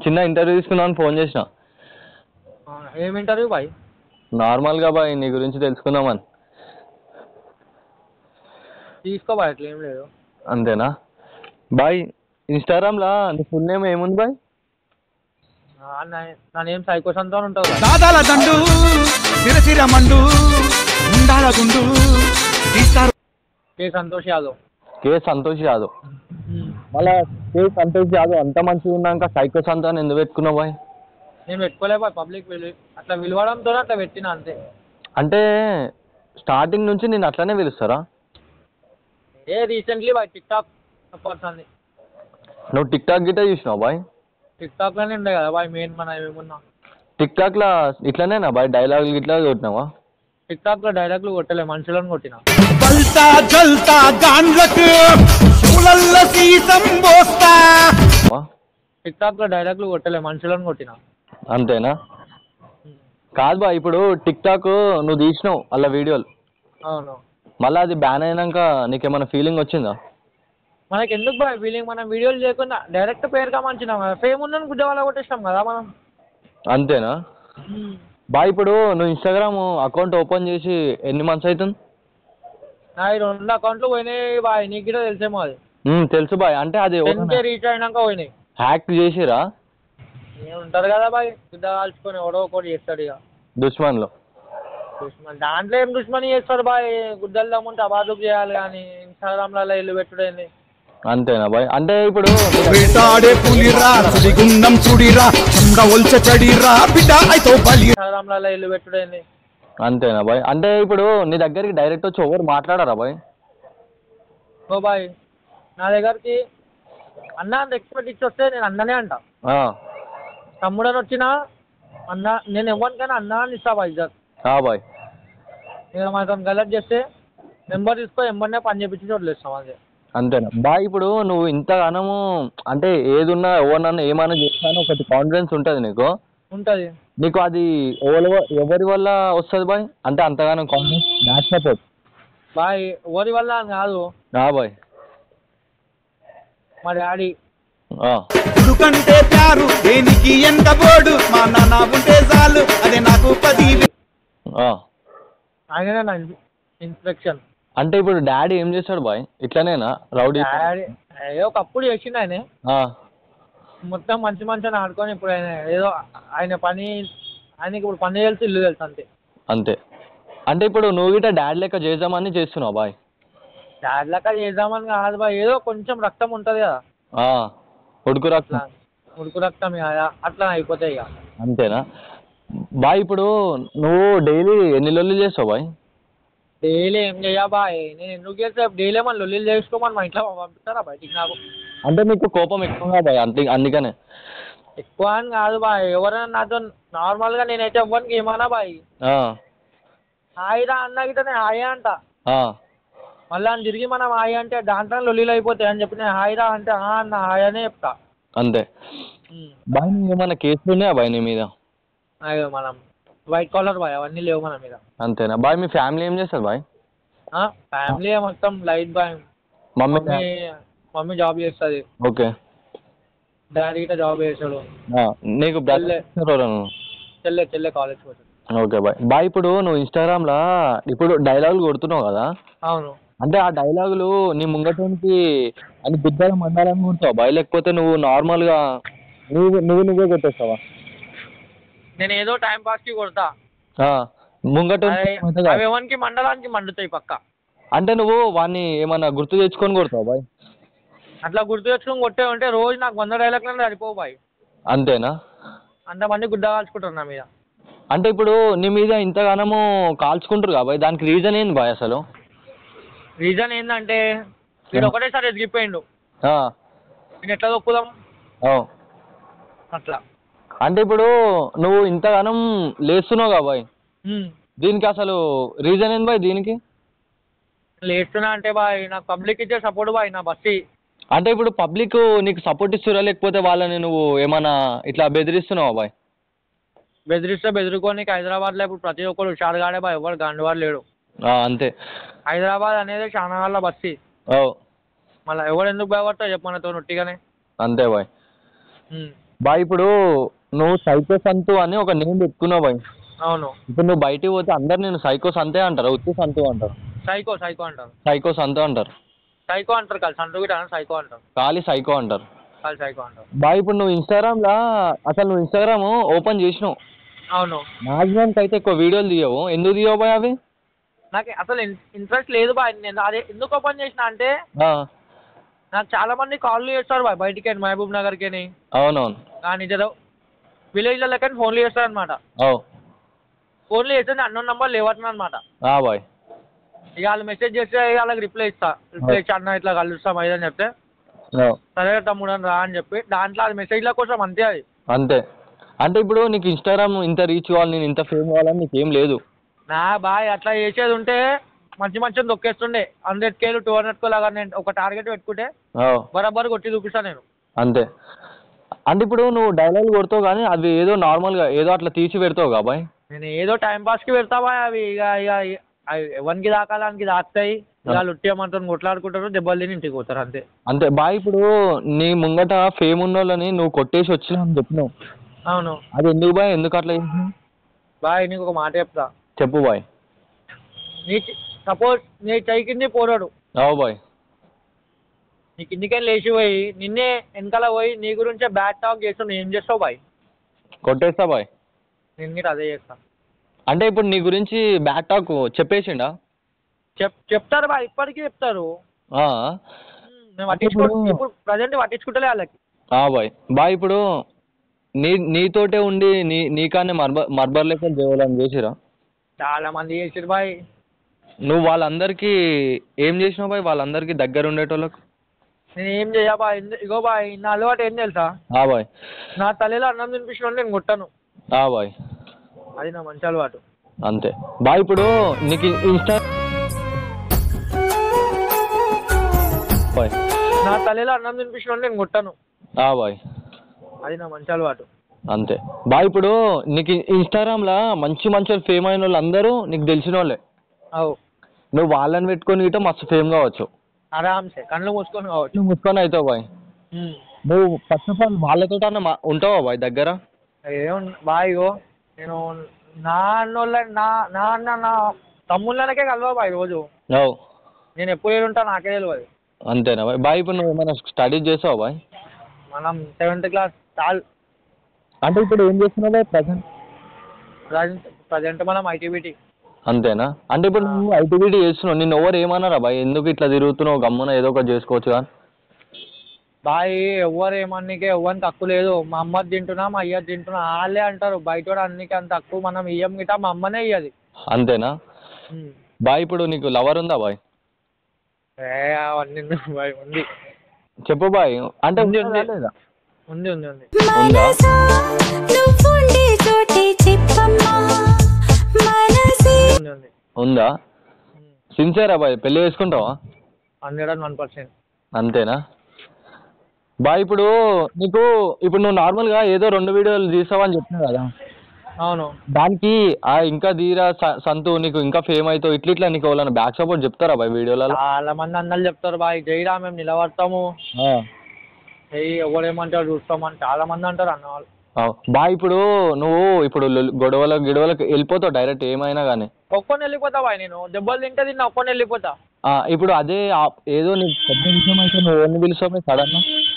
చిన్న ఇంటర్వ్యూ తీసుకుందామని ఫోన్ చేసిన అవునా? ఏం ఇంటర్వ్యూ బాయ్ నార్మల్గా బాయ్ నీ గురించి తెలుసుకుందామని తీసుకో బాయ్ అట్లా ఏం లేదు అంతేనా బాయ్ ఇన్స్టాగ్రామ్లో నీ ఫుల్ నేమ్ ఏముంది బాయ్ ఆ, నా- నా నేమ్ సైకో సంతో ఉంటుంది బాయ్. దాదాల దండు సిరసిర మండు ఉండాల గుండు తీస్తారు కే సంతోష్ యాదవ్ కే సంతోష్ యాదవ్ మళ్ళా కే సంతోష్ యాదవ్ అంత మంచిగా ఉన్నాక సైకో సంత అని ఎందుకు పెట్టుకున్నావు బాయ్ నేను పెట్టుకోలే బాయ్ పబ్లిక్ విలు అట్లా విలువడంతో అట్లా పెట్టిన అంతే అంటే స్టార్టింగ్ నుంచి నేను అట్లనే పిలుస్తారా ఏ రీసెంట్లీ బాయ్ టిక్ టాక్ పర్సన్ నువ్వు టిక్ టాక్ గిట్ట చూసినావు బాయ్ టిక్ టాక్ లోనే ఉండే కదా బాయ్ మెయిన్ మన ఏమున్నా టిక్ టాక్లో ఇట్లనేనా బాయ్ డైలాగులు గిట్లా కొట్టినావా టిక్ టాక్ లో డైలాగ్లు కొట్టలే మనుషులను కొట్టిన బల్తా జల్తా గాండ్లకు శూలల్ల సీసం పోస్తా టిక్ టాక్ లో డైలాగ్లు కొట్టలే మనుషులను కొట్టిన అంతేనా కాదు బా ఇప్పుడు టిక్ టాక్ నువ్వు తీసినావు అలా వీడియోలు అవును మళ్ళీ అది బ్యాన్ అయినాక నీకేమైనా ఫీలింగ్ వచ్చిందా మనకి ఎందుకు బాయ్ ఫీలింగ్ మనం వీడియోలు చేయకుండా డైరెక్ట్ పేరుగా మంచినాం కదా ఫేమ్ ఉందని గుడ్డ వాళ్ళ కొట్టేసినాం కదా మనం అంతేనా బా ఇప్పుడు నువ్వు ఇన్స్టాగ్రామ్ అకౌంట్ ఓపెన్ చేసి ఎన్ని మంత్స్ అవుతుంది నా ఈ రెండు అకౌంట్లు పోయినాయి బాయ్ నీకు కూడా తెలిసేమో అది మ్మ్, తెలుసు బాయ్ అంటే అది టెన్ కే రీచ్ అయినాక పోయినాయి హ్యాక్ చేసిరా నేను ఉంటారు కదా బాయ్ గుడ్డ కాల్చుకొని ఎవడో ఒకటి చేస్తాడు ఇక దుష్మన్లో దుష్మన్ దాంట్లో ఏం దుష్మని చేస్తాడు బాయ్ గుడ్డలు దమ్ముంటే అబాదుకు చేయాలి కానీ ఇన్స్టాగ్రామ్లలో ఇల్లు పెట్టుడేంది అంతేనా బాయ్ అంటే ఇప్పుడు వేటాడే పులిరా సుడిగుండం సుడిరా చండ ఒల్చ చడిరా బిడ్డ అయితే బలి ఇన్స్టాగ్రామ్లలో ఇల్లు పెట్టుడేంది అంతేనా బాయ్ అంటే ఇప్పుడు నీ దగ్గరికి డైరెక్ట్ వచ్చి ఎవరు మాట్లాడారా బాయ్ ఓ బాయ్ నా దగ్గరికి అన్న అంత ఎక్స్పెక్ట్ ఇచ్చి వస్తే నేను అన్ననే అంట ఆ, తమ్ముడని వచ్చినా అన్న నేను ఎవరికైనా అన్న అని ఇస్తా బాయ్ ఇజ్జత్ ఆ బాయ్ నేను మనతో గలట్ చేస్తే నెంబర్ తీసుకో ఎంబర్నే పని చేపించి వదిలేస్తాం అదే అంతేనా బాయ్ ఇప్పుడు నువ్వు ఇంతగానము అంటే ఏదున్నా ఎవరినన్నా ఏమైనా చేస్తాను ఒకటి కాన్ఫిడెన్స్ ఉంటుంది నీకు ఉంటుంది నీకు అది ఎవరి వ- ఎవరి వల్ల వస్తుంది బాయ్ అంటే అంతగానం కాన్ఫిడెన్స్ బ్యాక్ సపోర్ట్ బాయ్ ఎవరి వల్ల అని కాదు ఆ బాయ్ మా డాడీ ఆ, కంటే ప్యారు దేనికి ఎంత బోడు మా నాన్న ఉంటే చాలు అదే నాకు పది ఆ. ఆయననే నా ఇన్స్పెక్షన్ అంటే ఇప్పుడు డాడీ ఏం చేస్తాడు బాయ్ ఇట్లనేనా రౌడీ డాడీ ఏదో ఒకప్పుడు చేసిండు ఆయన ఆ, మొత్తం మంచి మంచిని ఆడుకొని ఇప్పుడు ఆయన ఏదో ఆయన పని ఆయనకి ఇప్పుడు పని తెలుసు ఇల్లు తెలుసు అంతే అంతే అంటే ఇప్పుడు నువ్వు గిట్ట డాడీ లెక్క చేద్దామని చేస్తున్నావు బాయ్ డాడీ లెక్క చేద్దామని కాదు బాయ్ ఏదో కొంచెం రక్తం ఉంటుంది కదా ఆ, ఉడుకు అట్లా రక్తం ఉడుకు రక్తం ఇక అట్లా అయిపోతాయి ఇక అంతేనా బాయ్ ఇప్పుడు నువ్వు డైలీ ఎన్ని లొల్లి చేస్తావు బాయ్ డైలీ ఏం చెయ్యా బాయ్ నేను ఎందుకు చేస్తే డైలీ మన లొల్లిలు చేసుకోమని మా ఇంట్లో పంపిస్తారా బయటికి నాకు అంటే నీకు కోపం ఎక్కువగా బాయ్ అంతే అందుకనే ఎక్కువ అని కాదు బాయ్ ఎవరైనా నాతో నార్మల్గా నేనైతే ఎవ్వరికి ఏమన్నా బాయ్ ఆ, హాయ్ రా అన్న గిట్ట నేను హాయ్ అంట ఆ, మళ్ళీ అని తిరిగి మనం హాయ్ అంటే దాంట్లో లొల్లిలు అయిపోతాయి అని చెప్పి నేను హాయ్ రా అంటే ఆ అన్న హాయ్ అనే చెప్తా అంతే ఉమ్. బాయ్ నీకు ఏమైనా కేసులు ఉన్నాయా బాయ్ నీ మీద అయ్యో మనం వైట్ కాలర్ బాయ్ అవన్నీ లేవు మన మీద అంతేనా బాయ్ మీ ఫ్యామిలీ ఏం చేస్తారు బాయ్ ఫ్యామిలీ మొత్తం లైట్ బాయ్ మమ్మీ మమ్మీ మమ్మీ జాబ్ చేస్తుంది ఓకే డాడీ గిట్ట జాబ్ చేస్తాడు ఆ, నీకు చెల్లె. బ్రదర్ చెల్లె చెల్లె కాలేజ్ పోతుంది ఓకే బాయ్ బాయ్ ఇప్పుడు నువ్వు ఇన్స్టాగ్రామ్లో ఇప్పుడు డైలాగులు కొడుతున్నావు కదా అవును అంటే ఆ డైలాగులు నీ ముంగటానికి అని బుద్ధాలు మండాలని కొడతావు బాయ్ లేకపోతే నువ్వు నార్మల్గా నువ్వు నువ్వు నువ్వే కొట్టేస్తావా నేను ఏదో టైం పాస్కి కొడతా ఆ, ముంగట అవి- అయితే కాదు. అవి ఎవరికి మండలానికి మండుతాయి పక్క అంటే నువ్వు వాడిని ఏమన్నా గుర్తు తెచ్చుకొని కొడతావు బాయ్ అట్లా గుర్తు తెచ్చుకొని కొట్టే ఉంటే రోజు నాకు వంద డైలాగ్లను సరిపోవు బాయ్ అంతేనా అంతమంది గుడ్డ కాల్చుకుంటారు నా మీద అంటే ఇప్పుడు నీ మీద ఇంతగానము కాల్చుకుంటారు కదా బాయ్ దానికి రీజన్ ఏంది బాయ్ అసలు రీజన్ ఏంటంటే వీడు ఒకటేసారి ఎదిగిపోయిండు ఆ, నేను ఎట్లా తొక్కుదాం ఓ. అట్లా అంటే ఇప్పుడు నువ్వు ఇంతగానం లేస్తున్నావు కదా బాయ్ ఉమ్. దీనికి అసలు రీజన్ ఏంది బాయ్ దీనికి లేస్తున్నా అంటే బాయ్ నాకు పబ్లిక్ ఇచ్చే సపోర్ట్ బాయ్ నా బస్సి అంటే ఇప్పుడు పబ్లిక్ నీకు సపోర్ట్ ఇస్తురా లేకపోతే వాళ్ళని నువ్వు ఏమన్నా ఇట్లా బెదిరిస్తున్నావా బాయ్ బెదిరిస్తే బెదిరుకోనికి హైదరాబాద్లో ఇప్పుడు ప్రతి ఒక్కరు హుషారుగాడే బాయ్ ఎవరు గండువాడు లేడు ఆ, అంతే హైదరాబాద్ అనేది చాలా వాళ్ళ బస్సి ఓ మళ్ళీ ఎవరు ఎందుకు భయపడతావు చెప్పు మనతో నొట్టిగానే అంతే బాయ్ ఉమ్. బాయ్ ఇప్పుడు నువ్వు సైకో సంతు అని ఒక నేమ్ పెట్టుకున్నావు బాయ్ అవును ఇప్పుడు నువ్వు బయటికి పోతే అందరు నేను సైకో సంతే అంటారు ఉత్తి సంతు అంటారు సైకో సైకో అంటారు సైకో సంతు అంటారు సైకో అంటారు కాదు సంతు గిట్ట అనరు, సైకో అంటారు ఖాళీ సైకో అంటారు కాదు సైకో అంటారు బాయ్ ఇప్పుడు నువ్వు ఇన్స్టాగ్రామ్లా అసలు నువ్వు ఇన్స్టాగ్రామ్ ఓపెన్ చేసినావు అవును మ్యాక్సిమం అయితే ఎక్కువ వీడియోలు తీయవు ఎందుకు తీయవు బాయ్ అవి నాకు అసలు ఇంట్రెస్ట్ లేదు బాయ్ నేను అదే ఎందుకు ఓపెన్ చేసిన అంటే ఆ, నాకు చాలా మంది కాల్ చేస్తారు బాయ్ బయటికి మహబూబ్ నగర్కి అవునవును కానీ జర విలేజ్లలో కానీ ఫోన్లు చేస్తారు అనమాట అవు ఫోన్లు చేస్తే అన్నోన్ నెంబర్ లేవట్ను అనమాట ఆ బాయ్ ఇక వాళ్ళు మెసేజ్ చేస్తే ఇక వాళ్ళకి రిప్లై ఇస్తా రిప్లై ఇచ్చి అన్న ఇట్లా కలుస్తాం అయ్యని చెప్తే అవు. సరే తమ్ముడు అని రా అని చెప్పి దాంట్లో అది మెసేజ్ల కోసం అంతే అది అంతే అంటే ఇప్పుడు నీకు ఇన్స్టాగ్రామ్ ఇంత రీచ్ కావాలి నేను ఇంత ఫేమ్ కావాలని నీకు ఏం లేదు నా బాయ్ అట్లా చేసేది ఉంటే మంచి మంచిని దొక్కేస్తుండే హండ్రెడ్ కేలు టూ హండ్రెడ్ కే లాగా నేను ఒక టార్గెట్ పెట్టుకుంటే అవు. బరాబర్ కొట్టి చూపిస్తాను నేను అంతే అంటే ఇప్పుడు నువ్వు డైలాగ్ కొడతావు కానీ అవి ఏదో నార్మల్గా ఏదో అట్లా తీసి పెడతావు కాబోయ్ నేను ఏదో టైం పాస్కి పెడతావా అవి ఇక ఇక అవి ఎవరికి దాకాలానికి దాస్తాయి ఇక వాళ్ళు ఉట్టియమంతా కొట్లాడుకుంటారు దెబ్బలు తిని ఇంటికి పోతారు అంతే అంతే బాయ్ ఇప్పుడు నీ ముంగట ఫేమ్ ఉన్న వాళ్ళని నువ్వు కొట్టేసి వచ్చినావు అని చెప్పినావు అవును అది ఎందుకు బాయ్ ఎందుకు అట్లా చేసినావు బాయ్ నీకు ఒక మాట చెప్తా చెప్పు బాయ్ నీ సపోజ్ నీ చెయ్యి కింది పోరాడు అవు బాయ్ నీ కిందికెళ్ళి లేచి పోయి నిన్నే వెనకాల పోయి నీ గురించే బ్యాడ్ టాక్ చేస్తావు నువ్వు ఏం చేస్తావు బాయ్ కొట్టేస్తా బాయ్ నేను మీరు అదే చేస్తా అంటే ఇప్పుడు నీ గురించి బ్యాక్ టాక్ చెప్పేసిండా చెప్ చెప్తారు బాయ్ ఇప్పటికీ చెప్తారు ఆ. నేను పట్టించుకో ఇప్పుడు- ఇప్పుడు ప్రజెంట్ పట్టించుకుంటలే వాళ్ళకి ఆ బాయ్ బాయ్ ఇప్పుడు నీ నీతోటే ఉండి నీ నీకానే మర్బ మర్బర్ లెక్క చేయాలని చేసిరా చాలా మంది చేసారు బాయ్ నువ్వు వాళ్ళందరికీ ఏం చేసినావు బాయ్ వాళ్ళందరికీ దగ్గర ఉండేటోళ్ళకు నేను ఏం చేయ బాయ్ ఎందు- ఇగో బాయ్ నా అలవాటు ఏం తెలుసా ఆ బాయ్ నా తల్లిలో అన్నం తినిపించిన నేను కొట్టాను ఆ బాయ్ అది నా మంచి అలవాటు అంతే బాయ్ ఇప్పుడు నీకు ఇన్స్టా బాయ్ నా తల్లిలో అన్నం తినిపించిన నేను కొట్టాను ఆ బాయ్ అది నా మంచి అలవాటు అంతే బాయ్ ఇప్పుడు నీకు ఇన్స్టాగ్రామ్లో మంచి మంచి ఫేమ్ అయిన వాళ్ళు అందరూ నీకు తెలిసిన వాళ్ళే అవు నువ్వు వాళ్ళని పెట్టుకొని గిట్ట మస్తు ఫేమ్ కావచ్చు ఆరామ్సే కళ్ళు మూసుకొని కావచ్చు నువ్వు ముసుకొని అవుతావు బాయ్ ఉమ్. నువ్వు ఫస్ట్ ఆఫ్ ఆల్ వాళ్ళతో మా ఉంటావా బాయ్ దగ్గర ఏం బాయ్ ఇగో నేను నా అన్నోళ్ళ నా నా అన్న నా తమ్ముళ్ళకే కలవా బాయ్ రోజు అవు నేను ఎప్పుడు ఏడు ఉంటా నాకే తెలియదు అంతేనా బాయ్ బాయ్ ఇప్పుడు నువ్వు ఏమైనా స్టడీస్ చేసావా బాయ్ మనం సెవెంత్ క్లాస్ చాలు అంటే ఇప్పుడు ఏం చేస్తున్నావు బాయ్ ప్రజెంట్ ప్రజెంట్ ప్రజెంట్ మనం ఐటీబీటీ అంతేనా అంటే ఇప్పుడు నువ్వు ఐటీబీటీ చేస్తున్నావు నిన్ను ఎవరు ఏమన్నారా బాయ్ ఎందుకు ఇట్లా తిరుగుతున్నావు గమ్మున ఏదో ఒకటి చేసుకోవచ్చు కదా బాయ్ ఎవరు ఏమన్నీకే ఎవరిని తక్కువ లేదు మా అమ్మది తింటున్నా మా అయ్యది తింటున్నా వాళ్ళే అంటారు బయట కూడా అన్నికి అంత తక్కువ మనం ఇయ్యం గిట్ట మా అమ్మనే ఇయ్యది అంతేనా బాయ్ ఇప్పుడు నీకు లవర్ ఉందా బాయ్ ఏ అవన్నీ ఎందుకు బాయ్ ఉంది చెప్పు బాయ్ అంటే ఉంది, ఉందా ఉంది. లేదా? ఉంది ఉంది ఉంది ఉందా మనసా నువ్వుండే చోటే చెప్పమ్మా మనసే ఉంది ఉంది ఉందా సిన్సియరా బాయ్ పెళ్లి చేసుకుంటావా హండ్రెడ్ అండ్ వన్ పర్సెంట్ అంతేనా బాయ్ ఇప్పుడు నీకు ఇప్పుడు నువ్వు నార్మల్గా ఏదో రెండు వీడియోలు తీసావని చెప్పినావు కదా అవును దానికి ఆ ఇంకా ధీరా స- సంతు నీకు ఇంకా ఫేమ్ అవుతావు ఇట్లా ఇట్లా నీకు ఎవరైనా బ్యాక్ సపోర్ట్ చెప్తారా బాయ్ వీడియోలలో చాలా మంది అందరు చెప్తారు బాయ్ జైరా మేము నిలబడతాము ఏయ్ ఎవడేమంటారు చూస్తామని చాలా మంది అంటారు అన్న వాళ్ళు బాయ్ ఇప్పుడు నువ్వు ఇప్పుడు లొల్- గొడవలకు గిడవలకు వెళ్ళిపోతావు డైరెక్ట్ ఏమైనా కానీ ఒక్కొని వెళ్ళిపోతా బాయ్ నేను దెబ్బలు తింటే తిన్నా ఒక్కొని వెళ్ళిపోతా ఇప్పుడు అదే ఆ- ఏదో నీకు పెద్ద విషయం అయితే నువ్వు ఎవరిని పిలుస్తావు సడన్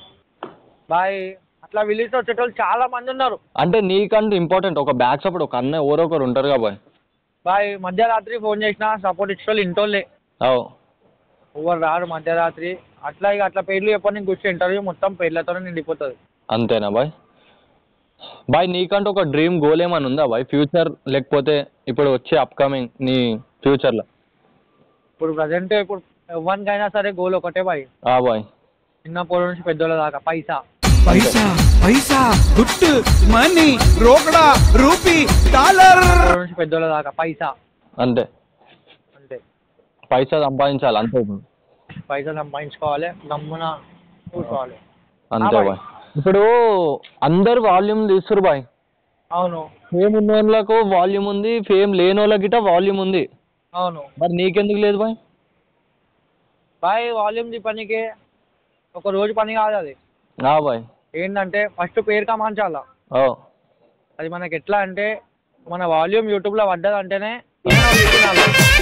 బాయ్ అట్లా విలేజ్ వచ్చేటోళ్ళు చాలా మంది ఉన్నారు అంటే నీకంటే ఇంపార్టెంట్ ఒక బ్యాక్ సపోర్ట్ ఒక అన్న ఎవరో ఒకరు ఉంటారు కదా బాయ్ బాయ్ మధ్యరాత్రి ఫోన్ చేసినా సపోర్ట్ ఇచ్చేవాళ్ళు ఇంటోళ్ళే అవు ఎవరు రారు మధ్యరాత్రి అట్లా ఇక అట్లా పేర్లు చెప్పని కూర్చో ఇంటర్వ్యూ మొత్తం పేర్లతోనే నిండిపోతుంది అంతేనా బాయ్ బాయ్ నీకంటూ ఒక డ్రీమ్ గోల్ ఏమైనా ఉందా బాయ్ ఫ్యూచర్ లేకపోతే ఇప్పుడు వచ్చే అప్కమింగ్ నీ ఫ్యూచర్లో ఇప్పుడు ప్రజెంట్ ఇప్పుడు ఎవరికైనా సరే గోల్ ఒకటే బాయ్ ఆ బాయ్ చిన్న పొడ నుంచి పెద్దోళ్ళ దాకా పైసా పైసా పైసా దుట్టు మనీ రోకడా రూపీ డాలర్ పొడ నుంచి పెద్దోళ్ళ దాకా పైసా అంతే అంతే పైసా సంపాదించాలి అంతే ఇప్పుడు పైసలు సంపాదించుకోవాలి గమ్మున కూర్చోవాలి అంతే ఆ బాయ్. బాయ్ ఇప్పుడు అందరు వాల్యూమ్ తీస్తారు బాయ్ అవును ఫేమ్ ఉన్న వాళ్ళకు వాల్యూమ్ ఉంది ఫేమ్ లేని వాళ్ళకి గిట్ట వాల్యూమ్ ఉంది అవును మరి నీకెందుకు లేదు బాయ్ బాయ్ వాల్యూమ్ ది పనికి ఒక రోజు పని కాదు అది ఆ బాయ్ ఏంటంటే ఫస్ట్ పేరు కమాంచాల ఓ అది మనకి ఎట్లా అంటే మన వాల్యూమ్ యూట్యూబ్లో పడ్డదంటేనే ఏమైనా ఒకటి తినాలి.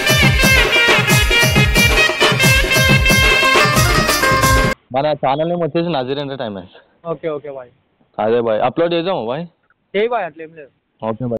మన ఛానల్ నేమ్ వచ్చేసి నజీర్ ఎంటర్టైన్మెంట్ ఓకే ఓకే బాయ్ అదే బాయ్ అప్లోడ్ చేద్దాము బాయ్ చేయి బాయ్ అట్లేం లేదు ఓకే బాయ్